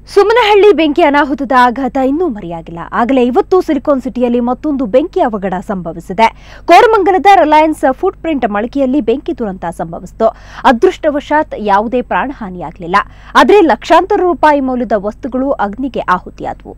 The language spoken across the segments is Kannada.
ಸುಮನಹಳ್ಳಿ ಬೆಂಕಿ ಅನಾಹುತದ ಆಘಾತ ಇನ್ನೂ ಮರೆಯಾಗಿಲ್ಲ ಆಗಲೇ ಇವತ್ತು ಸಿಲಿಕಾನ್ ಸಿಟಿಯಲ್ಲಿ ಮತ್ತೊಂದು ಬೆಂಕಿ ಅವಘಡ ಸಂಭವಿಸಿದೆ ಕೋರಮಂಗಲದ ರಿಲಯನ್ಸ್ ಫುಡ್ ಪ್ರಿಂಟ್ ಮಳಿಗೆಯಲ್ಲಿ ಬೆಂಕಿ ದುರಂತ ಸಂಭವಿಸಿತು ಅದೃಷ್ಟವಶಾತ್ ಯಾವುದೇ ಪ್ರಾಣಹಾನಿಯಾಗಲಿಲ್ಲ ಆದರೆ ಲಕ್ಷಾಂತರ ರೂಪಾಯಿ ಮೌಲ್ಯದ ವಸ್ತುಗಳು ಅಗ್ನಿಗೆ ಆಹುತಿಯಾದವು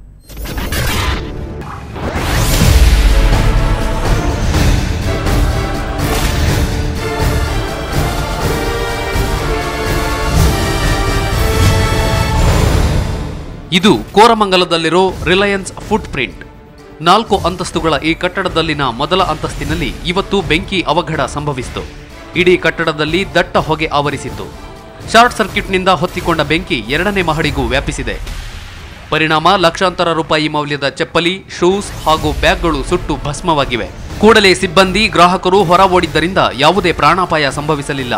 ಇದು ಕೋರಮಂಗಲದಲ್ಲಿರೋ ರಿಲಯನ್ಸ್ ಫುಟ್ ಪ್ರಿಂಟ್ ನಾಲ್ಕು ಅಂತಸ್ತುಗಳ ಈ ಕಟ್ಟಡದಲ್ಲಿನ ಮೊದಲ ಅಂತಸ್ತಿನಲ್ಲಿ ಇವತ್ತು ಬೆಂಕಿ ಅವಘಡ ಸಂಭವಿಸಿತು ಇಡೀ ಕಟ್ಟಡದಲ್ಲಿ ದಟ್ಟ ಹೊಗೆ ಆವರಿಸಿತ್ತು ಶಾರ್ಟ್ ಸರ್ಕ್ಯೂಟ್ನಿಂದ ಹೊತ್ತಿಕೊಂಡ ಬೆಂಕಿ ಎರಡನೇ ಮಹಡಿಗೂ ವ್ಯಾಪಿಸಿದೆ ಪರಿಣಾಮ ಲಕ್ಷಾಂತರ ರೂಪಾಯಿ ಮೌಲ್ಯದ ಚಪ್ಪಲಿ ಶೂಸ್ ಹಾಗೂ ಬ್ಯಾಗ್ಗಳು ಸುಟ್ಟು ಭಸ್ಮವಾಗಿವೆ ಕೂಡಲೇ ಸಿಬ್ಬಂದಿ ಗ್ರಾಹಕರು ಹೊರ ಓಡಿದ್ದರಿಂದ ಯಾವುದೇ ಪ್ರಾಣಾಪಾಯ ಸಂಭವಿಸಲಿಲ್ಲ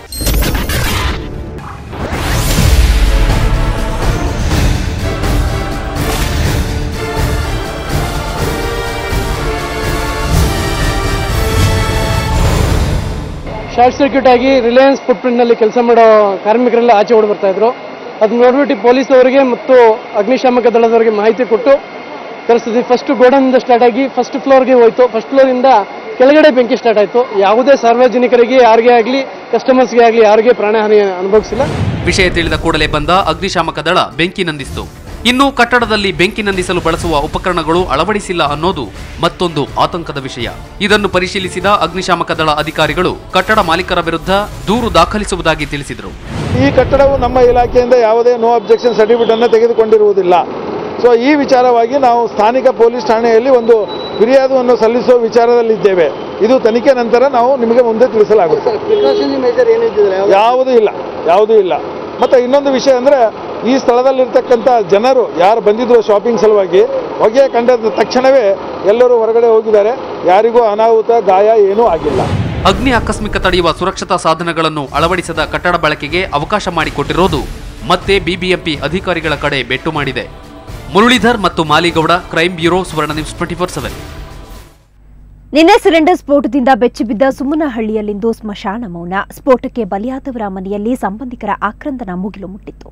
ಶಾರ್ಟ್ ಸರ್ಕ್ಯೂಟ್ ಆಗಿ ರಿಲಯನ್ಸ್ ಫುಟ್ಪ್ರಿಂಟ್ನಲ್ಲಿ ಕೆಲಸ ಮಾಡೋ ಕಾರ್ಮಿಕರೆಲ್ಲ ಆಚೆ ಓಡಿ ಬರ್ತಾ ಇದ್ರು ಅದನ್ನ ನೋಡ್ಬಿಟ್ಟು ಪೊಲೀಸ್ ಅವರಿಗೆ ಮತ್ತು ಅಗ್ನಿಶಾಮಕ ದಳದವರಿಗೆ ಮಾಹಿತಿ ಕೊಟ್ಟು ಕರೆಸಿದ್ವಿ ಫಸ್ಟ್ ಗೋಡೌನಿಂದ ಸ್ಟಾರ್ಟ್ ಆಗಿ ಫಸ್ಟ್ ಫ್ಲೋರ್ಗೆ ಹೋಯ್ತು ಫಸ್ಟ್ ಫ್ಲೋರಿಂದ ಕೆಳಗಡೆ ಬೆಂಕಿ ಸ್ಟಾರ್ಟ್ ಆಯಿತು ಯಾವುದೇ ಸಾರ್ವಜನಿಕರಿಗೆ ಯಾರಿಗೇ ಆಗಲಿ ಕಸ್ಟಮರ್ಸ್ಗೆ ಆಗಲಿ ಯಾರಿಗೆ ಪ್ರಾಣಹಾನಿ ಅನುಭವಿಸಿಲ್ಲ ವಿಷಯ ತಿಳಿದ ಕೂಡಲೇ ಬಂದ ಅಗ್ನಿಶಾಮಕ ದಳ ಬೆಂಕಿ ನಂದಿಸಿತು ಇನ್ನು ಕಟ್ಟಡದಲ್ಲಿ ಬೆಂಕಿ ನಂದಿಸಲು ಬಳಸುವ ಉಪಕರಣಗಳು ಅಳವಡಿಸಿಲ್ಲ ಅನ್ನೋದು ಮತ್ತೊಂದು ಆತಂಕದ ವಿಷಯ ಇದನ್ನು ಪರಿಶೀಲಿಸಿದ ಅಗ್ನಿಶಾಮಕ ದಳ ಅಧಿಕಾರಿಗಳು ಕಟ್ಟಡ ಮಾಲೀಕರ ವಿರುದ್ಧ ದೂರು ದಾಖಲಿಸುವುದಾಗಿ ತಿಳಿಸಿದರು ಈ ಕಟ್ಟಡವು ನಮ್ಮ ಇಲಾಖೆಯಿಂದ ಯಾವುದೇ ನೋ ಅಬ್ಜೆಕ್ಷನ್ ಸರ್ಟಿಫಿಕೇಟ್ ಅನ್ನು ತೆಗೆದುಕೊಂಡಿರುವುದಿಲ್ಲ ಸೊ ಈ ವಿಚಾರವಾಗಿ ನಾವು ಸ್ಥಾನಿಕ ಪೊಲೀಸ್ ಠಾಣೆಯಲ್ಲಿ ಒಂದು ಫಿರ್ಯಾದುವನ್ನು ಸಲ್ಲಿಸುವ ವಿಚಾರದಲ್ಲಿದ್ದೇವೆ ಇದು ತನಿಖೆ ನಂತರ ನಾವು ನಿಮಗೆ ಮುಂದೆ ತಿಳಿಸಲಾಗುತ್ತೆ ಯಾವುದೂ ಇಲ್ಲ ಯಾವುದೂ ಇಲ್ಲ ಮತ್ತು ಇನ್ನೊಂದು ವಿಷಯ ಅಂದರೆ ಈ ಸ್ಥಳದಲ್ಲಿರ್ತಕ್ಕಂಥ ಜನರು ಯಾರು ಬಂದಿದ್ರು ಶಾಪಿಂಗ್ ಸಲುವಾಗಿ ಹೊಗೆ ಕಂಡ ತಕ್ಷಣವೇ ಎಲ್ಲರೂ ಹೊರಗಡೆ ಹೋಗಿದ್ದಾರೆ ಯಾರಿಗೂ ಅನಾಹುತ ಗಾಯ ಏನೂ ಆಗಿಲ್ಲ ಅಗ್ನಿ ಆಕಸ್ಮಿಕ ತಡೆಯುವ ಸುರಕ್ಷತಾ ಸಾಧನಗಳನ್ನು ಅಳವಡಿಸದ ಕಟ್ಟಡ ಬಳಕೆಗೆ ಅವಕಾಶ ಮಾಡಿಕೊಟ್ಟಿರೋದು ಮತ್ತೆ ಬಿಬಿಎಂಪಿ ಅಧಿಕಾರಿಗಳ ಕಡೆ ಬೆಟ್ಟು ಮಾಡಿದೆ ಮುರಳೀಧರ್ ಮತ್ತು Maligowda crime bureau Suvarna news twenty four seven ನಿನ್ನೆ ಸಿಲಿಂಡರ್ ಸ್ಫೋಟದಿಂದ ಬೆಚ್ಚಿಬಿದ್ದ ಸುಮ್ಮನಹಳ್ಳಿಯಲ್ಲಿಂದು ಸ್ಮಶಾನ ಮೌನ ಸ್ಫೋಟಕ್ಕೆ ಬಲಿಯಾದವರ ಮನೆಯಲ್ಲಿ ಸಂಬಂಧಿಕರ ಆಕ್ರಂದನ ಮುಗಿಲು ಮುಟ್ಟಿತ್ತು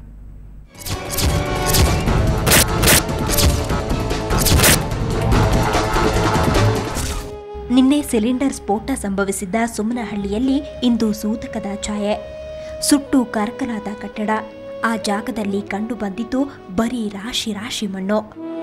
ನಿನ್ನೆ ಸಿಲಿಂಡರ್ ಸ್ಫೋಟ ಸಂಭವಿಸಿದ್ದ ಸುಮ್ಮನಹಳ್ಳಿಯಲ್ಲಿ ಇಂದು ಸೂತಕದ ಛಾಯೆ ಸುಟ್ಟು ಕರಕಲಾದ ಕಟ್ಟಡ ಆ ಜಾಗದಲ್ಲಿ ಕಂಡು ಬಂದಿದ್ದು ಬರೀ ರಾಶಿ ರಾಶಿ ಮಣ್ಣು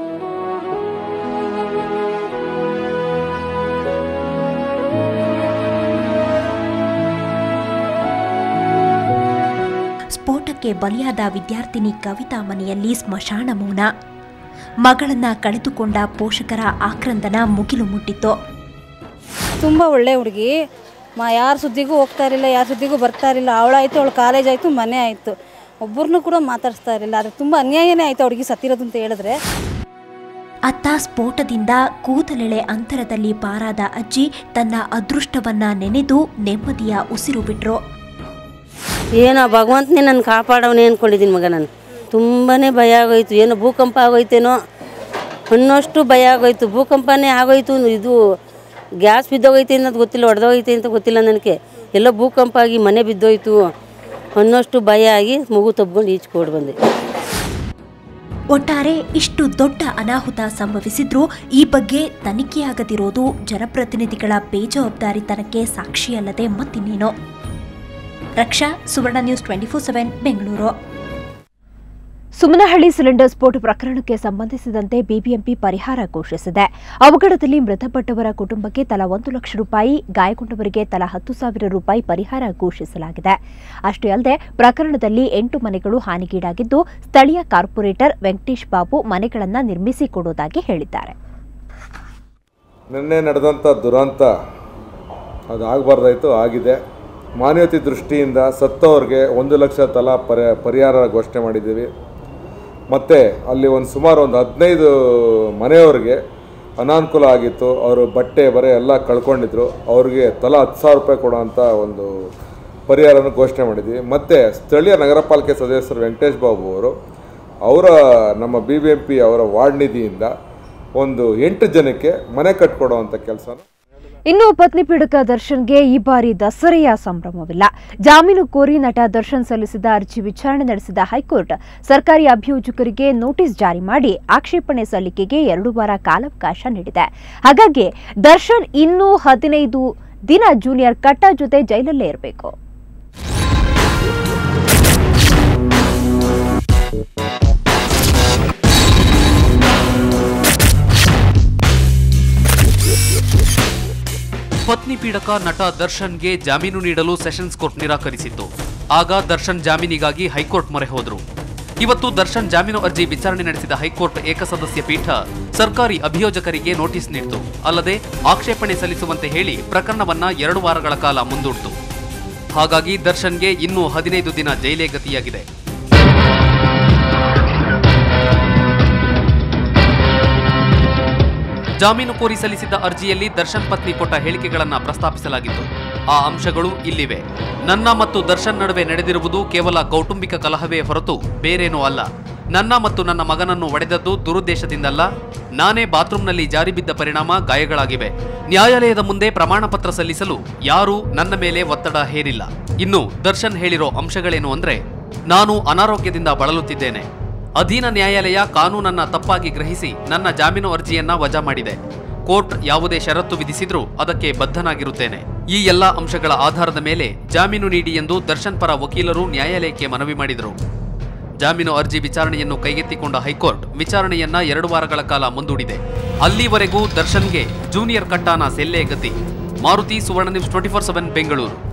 ಸ್ಫೋಟಕ್ಕೆ ಬಲಿಯಾದ ವಿದ್ಯಾರ್ಥಿನಿ ಕವಿತಾ ಮನೆಯಲ್ಲಿ ಸ್ಮಶಾನ ಮೌನ ಮಗಳನ್ನ ಕಳೆದುಕೊಂಡ ಪೋಷಕರ ಆಕ್ರಂದನ ಮುಗಿಲು ಮುಟ್ಟಿತ್ತು ತುಂಬ ಒಳ್ಳೆ ಹುಡುಗಿ ಮಾ ಯಾರ ಸುದ್ದಿಗೂ ಹೋಗ್ತಾ ಇರಲಿಲ್ಲ ಯಾರ ಸುದ್ದಿಗೂ ಬರ್ತಾ ಇರಲಿಲ್ಲ ಅವಳಾಯಿತು ಅವಳು ಕಾಲೇಜ್ ಆಯಿತು ಮನೆ ಆಯಿತು ಒಬ್ಬರನ್ನೂ ಕೂಡ ಮಾತಾಡಿಸ್ತಾ ಇರಲಿಲ್ಲ ಅದು ತುಂಬ ಅನ್ಯಾಯನೇ ಆಯಿತು ಹುಡುಗಿ ಸತ್ತಿರೋದು ಅಂತ ಹೇಳಿದ್ರೆ ಅತ್ತ ಸ್ಫೋಟದಿಂದ ಕೂದಲೆಳೆ ಅಂತರದಲ್ಲಿ ಪಾರಾದ ಅಜ್ಜಿ ತನ್ನ ಅದೃಷ್ಟವನ್ನ ನೆನೆದು ನೆಮ್ಮದಿಯ ಉಸಿರು ಬಿಟ್ರು ಏನೋ ಭಗವಂತನೇ ನನ್ನ ಕಾಪಾಡವನೇ ಅಂದ್ಕೊಂಡಿದ್ದೀನಿ ಮಗ ನಾನು ತುಂಬಾ ಭಯ ಆಗೋಯ್ತು ಏನೋ ಭೂಕಂಪ ಆಗೋಯ್ತೇನೋ ಅನ್ನೋಷ್ಟು ಭಯ ಆಗೋಯ್ತು ಭೂಕಂಪನೇ ಆಗೋಯ್ತು ಇದು ಗ್ಯಾಸ್ ಬಿದ್ದೋಗೈತೆ ಅನ್ನೋದು ಗೊತ್ತಿಲ್ಲ ಹೊಡೆದೋಗೈತೆ ಅಂತ ಗೊತ್ತಿಲ್ಲ ನನಗೆ ಎಲ್ಲೋ ಭೂಕಂಪ ಆಗಿ ಮನೆ ಬಿದ್ದೋಯ್ತು ಅನ್ನೋಷ್ಟು ಭಯ ಆಗಿ ಮಗು ತಬ್ಕೊಂಡು ಈಚ್ಕೊಂಡು ಬಂದೆ ಒಟ್ಟಾರೆ ಇಷ್ಟು ದೊಡ್ಡ ಅನಾಹುತ ಸಂಭವಿಸಿದ್ರೂ ಈ ಬಗ್ಗೆ ತನಿಖೆಯಾಗದಿರೋದು ಜನಪ್ರತಿನಿಧಿಗಳ ಬೇಜವಾಬ್ದಾರಿತನಕ್ಕೆ ಸಾಕ್ಷಿಯಲ್ಲದೆ ಮತ್ತಿನ್ನೇನು Raksha Suvarna news twenty four seven Bengaluru Sumanahalli cylinder ಸ್ಫೋಟ ಪ್ರಕರಣಕ್ಕೆ ಸಂಬಂಧಿಸಿದಂತೆ ಬಿಬಿಎಂಪಿ ಪರಿಹಾರ ಘೋಷಿಸಿದೆ ಅವಘಡದಲ್ಲಿ ಮೃತಪಟ್ಟವರ ಕುಟುಂಬಕ್ಕೆ ತಲಾ ಒಂದು ಲಕ್ಷ ರೂಪಾಯಿ ಗಾಯಗೊಂಡವರಿಗೆ ತಲಾ ಹತ್ತು ಸಾವಿರ ರೂಪಾಯಿ ಪರಿಹಾರ ಘೋಷಿಸಲಾಗಿದೆ ಅಷ್ಟೇ ಅಲ್ಲದೆ ಪ್ರಕರಣದಲ್ಲಿ ಎಂಟು ಮನೆಗಳು ಹಾನಿಗೀಡಾಗಿದ್ದು ಸ್ಥಳೀಯ ಕಾರ್ಪೊರೇಟರ್ ವೆಂಕಟೇಶ್ ಬಾಬು ಮನೆಗಳನ್ನು ನಿರ್ಮಿಸಿಕೊಡುವುದಾಗಿ ಹೇಳಿದ್ದಾರೆ ನಿನ್ನೆ ನಡೆದಂಥ ದುರಂತ ಅದು ಆಗಬಾರ್ದಾಯಿತು ಆಗಿದೆ ಮಾನವೀಯತೆ ದೃಷ್ಟಿಯಿಂದ ಸತ್ತವ್ರಿಗೆ ಒಂದು ಲಕ್ಷ ತಲಾ ಪರಿ ಪರಿಹಾರ ಘೋಷಣೆ ಮಾಡಿದ್ದೀವಿ ಮತ್ತು ಅಲ್ಲಿ ಒಂದು ಸುಮಾರು ಒಂದು ಹದಿನೈದು ಮನೆಯವ್ರಿಗೆ ಅನಾನುಕೂಲ ಆಗಿತ್ತು ಅವರು ಬಟ್ಟೆ ಬರೆ ಎಲ್ಲ ಕಳ್ಕೊಂಡಿದ್ರು ಅವ್ರಿಗೆ ತಲಾ ಹತ್ತು ಸಾವಿರ ರೂಪಾಯಿ ಕೊಡೋಂಥ ಒಂದು ಪರಿಹಾರನ ಘೋಷಣೆ ಮಾಡಿದ್ವಿ ಮತ್ತು ಸ್ಥಳೀಯ ನಗರ ಪಾಲಿಕೆ ಸದಸ್ಯರು ವೆಂಕಟೇಶ್ ಬಾಬು ಅವರು ಅವರ ನಮ್ಮ ಬಿ ಬಿ ಎಂ ಪಿ ಅವರ ವಾರ್ಡ್ ನಿಧಿಯಿಂದ ಒಂದು ಎಂಟು ಜನಕ್ಕೆ ಮನೆ ಕಟ್ಕೊಡೋವಂಥ ಕೆಲಸನ ಇನ್ನು ಪತ್ನಿ ಪೀಡಕ ದರ್ಶನ್ಗೆ ಈ ಬಾರಿ ದಸರೆಯ ಸಂಭ್ರಮವಿಲ್ಲ ಜಾಮೀನು ಕೋರಿ ನಟ ದರ್ಶನ್ ಸಲ್ಲಿಸಿದ ಅರ್ಜಿ ವಿಚಾರಣೆ ನಡೆಸಿದ ಹೈಕೋರ್ಟ್ ಸರ್ಕಾರಿ ಅಭಿಯೋಜಕರಿಗೆ ನೋಟಿಸ್ ಜಾರಿ ಮಾಡಿ ಆಕ್ಷೇಪಣೆ ಸಲ್ಲಿಕೆಗೆ ಎರಡು ವಾರ ಕಾಲಾವಕಾಶ ನೀಡಿದೆ ಹಾಗಾಗಿ ದರ್ಶನ್ ಇನ್ನೂ ಹದಿನೈದು ದಿನ ಜೂನಿಯರ್ ಕಟ್ಟ ಜೊತೆ ಜೈಲಲ್ಲೇ ಇರಬೇಕು ಪತ್ನಿ ಪೀಡಕ ನಟ ದರ್ಶನ್ಗೆ ಜಾಮೀನು ನೀಡಲು ಸೆಷನ್ಸ್ ಕೋರ್ಟ್ ನಿರಾಕರಿಸಿತ್ತು ಆಗ ದರ್ಶನ್ ಜಾಮೀನಿಗಾಗಿ ಹೈಕೋರ್ಟ್ ಮೊರೆ ಹೋದ್ರು ಇವತ್ತು ದರ್ಶನ್ ಜಾಮೀನು ಅರ್ಜಿ ವಿಚಾರಣೆ ನಡೆಸಿದ ಹೈಕೋರ್ಟ್ ಏಕಸದಸ್ಯ ಪೀಠ ಸರ್ಕಾರಿ ಅಭಿಯೋಜಕರಿಗೆ ನೋಟಿಸ್ ನೀಡಿತು ಅಲ್ಲದೆ ಆಕ್ಷೇಪಣೆ ಸಲ್ಲಿಸುವಂತೆ ಹೇಳಿ ಪ್ರಕರಣವನ್ನ ಎರಡು ವಾರಗಳ ಕಾಲ ಮುಂದೂಡಿತು ಹಾಗಾಗಿ ದರ್ಶನ್ಗೆ ಇನ್ನೂ ಹದಿನೈದು ದಿನ ಜೈಲೇ ಗತಿಯಾಗಿದೆ ಜಾಮೀನು ಕೋರಿ ಸಲ್ಲಿಸಿದ್ದ ಅರ್ಜಿಯಲ್ಲಿ ದರ್ಶನ್ ಪತ್ನಿ ಕೊಟ್ಟ ಹೇಳಿಕೆಗಳನ್ನ ಪ್ರಸ್ತಾಪಿಸಲಾಗಿತ್ತು ಆ ಅಂಶಗಳು ಇಲ್ಲಿವೆ ನನ್ನ ಮತ್ತು ದರ್ಶನ್ ನಡುವೆ ನಡೆದಿರುವುದು ಕೇವಲ ಕೌಟುಂಬಿಕ ಕಲಹವೇ ಹೊರತು ಬೇರೇನೂ ಅಲ್ಲ ನನ್ನ ಮತ್ತು ನನ್ನ ಮಗನನ್ನು ಒಡೆದದ್ದು ದುರುದ್ದೇಶದಿಂದಲ್ಲ ನಾನೇ ಬಾತ್ರೂಮ್ನಲ್ಲಿ ಜಾರಿ ಬಿದ್ದ ಪರಿಣಾಮ ಗಾಯಗಳಾಗಿವೆ ನ್ಯಾಯಾಲಯದ ಮುಂದೆ ಪ್ರಮಾಣ ಪತ್ರ ಸಲ್ಲಿಸಲು ಯಾರೂ ನನ್ನ ಮೇಲೆ ಒತ್ತಡ ಹೇರಿಲ್ಲ ಇನ್ನು ದರ್ಶನ್ ಹೇಳಿರೋ ಅಂಶಗಳೇನು ಅಂದ್ರೆ ನಾನು ಅನಾರೋಗ್ಯದಿಂದ ಬಳಲುತ್ತಿದ್ದೇನೆ ಅಧೀನ ನ್ಯಾಯಾಲಯ ಕಾನೂನನ್ನ ತಪ್ಪಾಗಿ ಗ್ರಹಿಸಿ ನನ್ನ ಜಾಮೀನು ಅರ್ಜಿಯನ್ನ ವಜಾ ಮಾಡಿದೆ ಕೋರ್ಟ್ ಯಾವುದೇ ಷರತ್ತು ವಿಧಿಸಿದ್ರೂ ಅದಕ್ಕೆ ಬದ್ಧನಾಗಿರುತ್ತೇನೆ ಈ ಎಲ್ಲಾ ಅಂಶಗಳ ಆಧಾರದ ಮೇಲೆ ಜಾಮೀನು ನೀಡಿ ಎಂದು ದರ್ಶನ್ ಪರ ವಕೀಲರು ನ್ಯಾಯಾಲಯಕ್ಕೆ ಮನವಿ ಮಾಡಿದರು ಜಾಮೀನು ಅರ್ಜಿ ವಿಚಾರಣೆಯನ್ನು ಕೈಗೆತ್ತಿಕೊಂಡ ಹೈಕೋರ್ಟ್ ವಿಚಾರಣೆಯನ್ನ ಎರಡು ವಾರಗಳ ಕಾಲ ಮುಂದೂಡಿದೆ ಅಲ್ಲಿವರೆಗೂ ದರ್ಶನ್ಗೆ ಜೂನಿಯರ್ ಕಟ್ಟಾನ ಸೆಲ್ಲೇ ಗತಿ Maruti Suvarna news twenty four seven Bengaluru